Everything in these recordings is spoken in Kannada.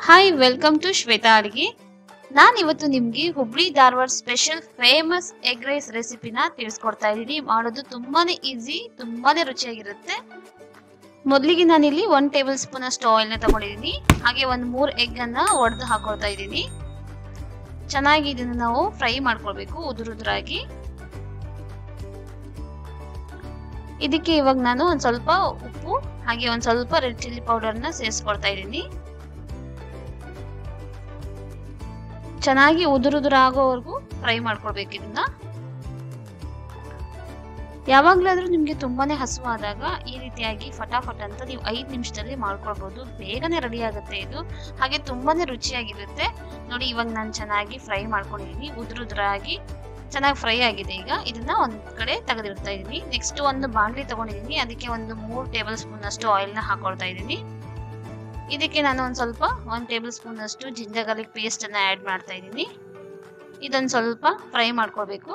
ಹಾಯ್ ವೆಲ್ಕಮ್ ಟು ಶ್ವೇತಾ ಅಡ್ಗಿ ನಾನು ಇವತ್ತು ನಿಮಗೆ Hubli Dharwad special famous egg rice ರೆಸಿಪಿನ ತಿಳಿಸ್ಕೊಡ್ತಾ ಇದ್ದೀನಿ ಮಾಡೋದು ತುಂಬಾನೇ ಈಸಿ ತುಂಬಾನೇ ರುಚಿಯಾಗಿರುತ್ತೆ ಮೊದಲಿಗೆ ನಾನಿಲ್ಲಿ ಒನ್ ಟೇಬಲ್ ಸ್ಪೂನ್ ಅಷ್ಟು ಆಯಿಲ್ನ ತಗೊಂಡಿದ್ದೀನಿ ಹಾಗೆ ಒಂದು ಮೂರು ಎಗ್ ಅನ್ನ ಒಡೆದು ಹಾಕೊಳ್ತಾ ಇದ್ದೀನಿ ಚೆನ್ನಾಗಿ ಇದನ್ನ ನಾವು ಫ್ರೈ ಮಾಡ್ಕೊಳ್ಬೇಕು ಉದುರು ಉದುರಾಗಿ ಇದಕ್ಕೆ ಇವಾಗ ನಾನು ಒಂದ್ ಸ್ವಲ್ಪ ಉಪ್ಪು ಹಾಗೆ ಒಂದ್ ಸ್ವಲ್ಪ ರೆಡ್ ಚಿಲ್ಲಿ ಪೌಡರ್ನ ಸೇರಿಸ್ಕೊಳ್ತಾ ಇದ್ದೀನಿ ಚೆನ್ನಾಗಿ ಉದುರುದುರ ಆಗೋವರೆಗೂ ಫ್ರೈ ಮಾಡ್ಕೊಳ್ಬೇಕು ಇದನ್ನ ಯಾವಾಗ್ಲಾದ್ರೂ ನಿಮ್ಗೆ ತುಂಬಾನೇ ಹಸುವಾದಾಗ ಈ ರೀತಿಯಾಗಿ ಫಟಾಫಟ್ ಅಂತ ನೀವು ಐದು ನಿಮಿಷದಲ್ಲಿ ಮಾಡ್ಕೊಳ್ಬಹುದು ಬೇಗನೆ ರೆಡಿ ಆಗುತ್ತೆ ಇದು ಹಾಗೆ ತುಂಬಾನೇ ರುಚಿಯಾಗಿರುತ್ತೆ ನೋಡಿ ಇವಾಗ ನಾನು ಚೆನ್ನಾಗಿ ಫ್ರೈ ಮಾಡ್ಕೊಂಡಿದ್ದೀನಿ ಉದುರುದ್ರಾಗಿ ಚೆನ್ನಾಗಿ ಫ್ರೈ ಆಗಿದೆ ಈಗ ಇದನ್ನ ಒಂದ್ ಕಡೆ ತೆಗೆದಿಡ್ತಾ ಇದ್ದೀನಿ ನೆಕ್ಸ್ಟ್ ಒಂದು ಬಾಣಲಿ ತಗೊಂಡಿದ್ದೀನಿ ಅದಕ್ಕೆ ಒಂದು ಮೂರು ಟೇಬಲ್ ಸ್ಪೂನ್ ಅಷ್ಟು ಆಯಿಲ್ನ ಹಾಕೊಳ್ತಾ ಇದ್ದೀನಿ ಇದಕ್ಕೆ ನಾನು ಒಂದು ಸ್ವಲ್ಪ ಒಂದು ಟೇಬಲ್ ಸ್ಪೂನ್ ಅಷ್ಟು ಜಿಂಜರ್ ಗಾರ್ಲಿಕ್ ಪೇಸ್ಟ್ ಅನ್ನ ಆ್ಯಡ್ ಮಾಡ್ತಾ ಇದ್ದೀನಿ ಇದೊಂದು ಸ್ವಲ್ಪ ಫ್ರೈ ಮಾಡ್ಕೊಳ್ಬೇಕು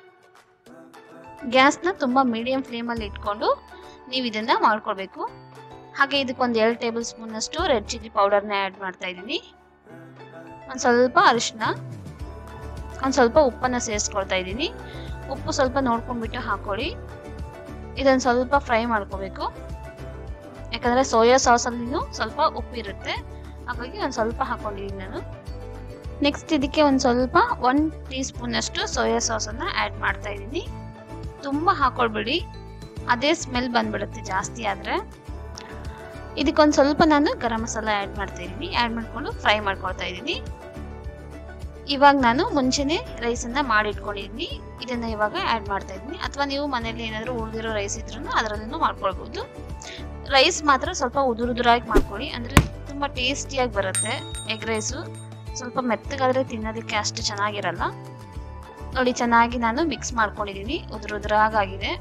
ಗ್ಯಾಸ್ನ ತುಂಬ ಮೀಡಿಯಂ ಫ್ಲೇಮಲ್ಲಿ ಇಟ್ಕೊಂಡು ನೀವು ಇದನ್ನ ಮಾಡ್ಕೊಳ್ಬೇಕು ಹಾಗೆ ಇದಕ್ಕೊಂದು ಎರಡು ಟೇಬಲ್ ಸ್ಪೂನ್ ಅಷ್ಟು ರೆಡ್ ಚಿಲ್ಲಿ ಪೌಡರ್ನ ಆ್ಯಡ್ ಮಾಡ್ತಾ ಇದ್ದೀನಿ ಒಂದು ಸ್ವಲ್ಪ ಅರಿಶಿನ ಒಂದು ಸ್ವಲ್ಪ ಉಪ್ಪನ್ನು ಸೇರಿಸ್ಕೊಳ್ತಾ ಇದ್ದೀನಿ ಉಪ್ಪು ಸ್ವಲ್ಪ ನೋಡ್ಕೊಂಡ್ಬಿಟ್ಟು ಹಾಕೊಳ್ಳಿ ಇದನ್ನು ಸ್ವಲ್ಪ ಫ್ರೈ ಮಾಡ್ಕೋಬೇಕು ಯಾಕಂದರೆ ಸೋಯಾ ಸಾಸಲ್ಲಿನೂ ಸ್ವಲ್ಪ ಉಪ್ಪಿರುತ್ತೆ ಹಾಗಾಗಿ ಒಂದು ಸ್ವಲ್ಪ ಹಾಕೊಂಡಿದ್ದೀನಿ ನಾನು ನೆಕ್ಸ್ಟ್ ಇದಕ್ಕೆ ಒಂದು ಸ್ವಲ್ಪ ಒನ್ ಟೀ ಸ್ಪೂನ್ ಅಷ್ಟು ಸೋಯಾ ಸಾಸನ್ನು ಆ್ಯಡ್ ಮಾಡ್ತಾ ಇದ್ದೀನಿ ತುಂಬ ಹಾಕೊಳ್ಬೇಡಿ ಅದೇ ಸ್ಮೆಲ್ ಬಂದ್ಬಿಡುತ್ತೆ ಜಾಸ್ತಿ ಆದರೆ ಇದಕ್ಕೊಂದು ಸ್ವಲ್ಪ ನಾನು ಗರಂ ಮಸಾಲ ಆ್ಯಡ್ ಮಾಡ್ತಾ ಇದ್ದೀನಿ ಆ್ಯಡ್ ಮಾಡಿಕೊಂಡು ಫ್ರೈ ಮಾಡ್ಕೊಳ್ತಾ ಇದ್ದೀನಿ ಇವಾಗ ನಾನು ಮುಂಚೆನೆ ರೈಸನ್ನ ಮಾಡಿಟ್ಕೊಂಡಿದ್ದೀನಿ ಇದನ್ನ ಇವಾಗ ಆ್ಯಡ್ ಮಾಡ್ತಾ ಇದ್ದೀನಿ ಅಥವಾ ನೀವು ಮನೇಲಿ ಏನಾದರೂ ಉಳಿದಿರೋ ರೈಸ್ ಇದ್ರೂ ಅದರಲ್ಲೂ ಮಾಡ್ಕೊಳ್ಬೋದು ರೈಸ್ ಮಾತ್ರ ಸ್ವಲ್ಪ ಉದುರುದುರಾಗಿ ಮಾಡ್ಕೊಳ್ಳಿ ಅಂದರೆ ತುಂಬ ಟೇಸ್ಟಿಯಾಗಿ ಬರುತ್ತೆ ಎಗ್ ರೈಸು ಸ್ವಲ್ಪ ಮೆತ್ತಗಾದರೆ ತಿನ್ನೋದಕ್ಕೆ ಅಷ್ಟು ಚೆನ್ನಾಗಿರಲ್ಲ ನೋಡಿ ಚೆನ್ನಾಗಿ ನಾನು ಮಿಕ್ಸ್ ಮಾಡ್ಕೊಂಡಿದ್ದೀನಿ ಉದುರುದುರಾಗಿದೆ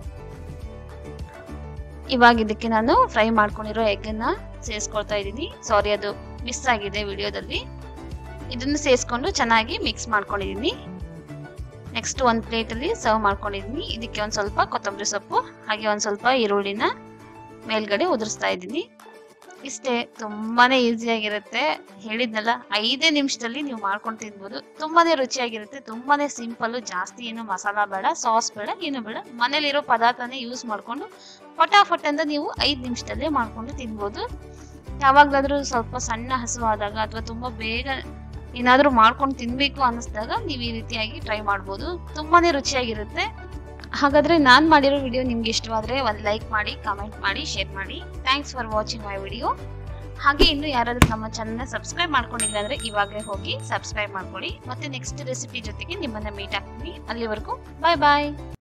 ಇವಾಗ ಇದಕ್ಕೆ ನಾನು ಫ್ರೈ ಮಾಡ್ಕೊಂಡಿರೋ ಎಗ್ಗನ್ನ ಸೇರಿಸ್ಕೊಳ್ತಾ ಇದ್ದೀನಿ ಸಾರಿ ಅದು ಮಿಸ್ ಆಗಿದೆ ವಿಡಿಯೋದಲ್ಲಿ ಇದನ್ನು ಸೇರಿಸ್ಕೊಂಡು ಚೆನ್ನಾಗಿ ಮಿಕ್ಸ್ ಮಾಡ್ಕೊಂಡಿದ್ದೀನಿ ನೆಕ್ಸ್ಟ್ ಒಂದು ಪ್ಲೇಟಲ್ಲಿ ಸರ್ವ್ ಮಾಡ್ಕೊಂಡಿದ್ದೀನಿ ಇದಕ್ಕೆ ಒಂದು ಸ್ವಲ್ಪ ಕೊತ್ತಂಬರಿ ಸೊಪ್ಪು ಹಾಗೆ ಒಂದು ಸ್ವಲ್ಪ ಈರುಳ್ಳಿನ ಮೇಲ್ಗಡೆ ಉದುರಿಸ್ತಾ ಇದ್ದೀನಿ ಇಷ್ಟೇ ತುಂಬಾನೇ ಈಸಿಯಾಗಿರುತ್ತೆ ಹೇಳಿದ್ನಲ್ಲ ಐದೇ ನಿಮಿಷದಲ್ಲಿ ನೀವು ಮಾಡ್ಕೊಂಡು ತಿನ್ಬೋದು ತುಂಬಾನೇ ರುಚಿಯಾಗಿರುತ್ತೆ ತುಂಬಾನೇ ಸಿಂಪಲ್ಲು ಜಾಸ್ತಿ ಏನು ಮಸಾಲ ಬೇಡ ಸಾಸ್ ಬೇಡ ಏನು ಬೇಡ ಮನೇಲಿರೋ ಪದಾರ್ಥನೇ ಯೂಸ್ ಮಾಡಿಕೊಂಡು ಫಟಾಫಟ್ ಅಂತ ನೀವು ಐದು ನಿಮಿಷದಲ್ಲೇ ಮಾಡ್ಕೊಂಡು ತಿನ್ಬೋದು ಯಾವಾಗಲಾದ್ರೂ ಸ್ವಲ್ಪ ಸಣ್ಣ ಹಸುವಾದಾಗ ಅಥವಾ ತುಂಬ ಬೇಗ ಏನಾದರೂ ಮಾಡ್ಕೊಂಡು ತಿನ್ನಬೇಕು ಅನ್ನಿಸ್ದಾಗ ನೀವು ಈ ರೀತಿಯಾಗಿ ಟ್ರೈ ಮಾಡ್ಬೋದು ತುಂಬಾನೇ ರುಚಿಯಾಗಿರುತ್ತೆ ಹಾಗಾದ್ರೆ ನಾನು ಮಾಡಿರೋ ವಿಡಿಯೋ ನಿಮ್ಗೆ ಇಷ್ಟವಾದರೆ ಒಂದು ಲೈಕ್ ಮಾಡಿ ಕಮೆಂಟ್ ಮಾಡಿ ಶೇರ್ ಮಾಡಿ thanks for watching my video ಹಾಗೆ ಇನ್ನು ಯಾರಾದರೂ ನಮ್ಮ ಚಾನಲ್ನ ಸಬ್ಸ್ಕ್ರೈಬ್ ಮಾಡ್ಕೊಂಡಿಲ್ಲ ಅಂದರೆ ಇವಾಗಲೇ ಹೋಗಿ ಸಬ್ಸ್ಕ್ರೈಬ್ ಮಾಡ್ಕೊಳ್ಳಿ ಮತ್ತೆ ನೆಕ್ಸ್ಟ್ ರೆಸಿಪಿ ಜೊತೆಗೆ ನಿಮ್ಮನ್ನ ಮೀಟ್ ಆಗ್ತೀನಿ ಅಲ್ಲಿವರೆಗೂ ಬಾಯ್ ಬಾಯ್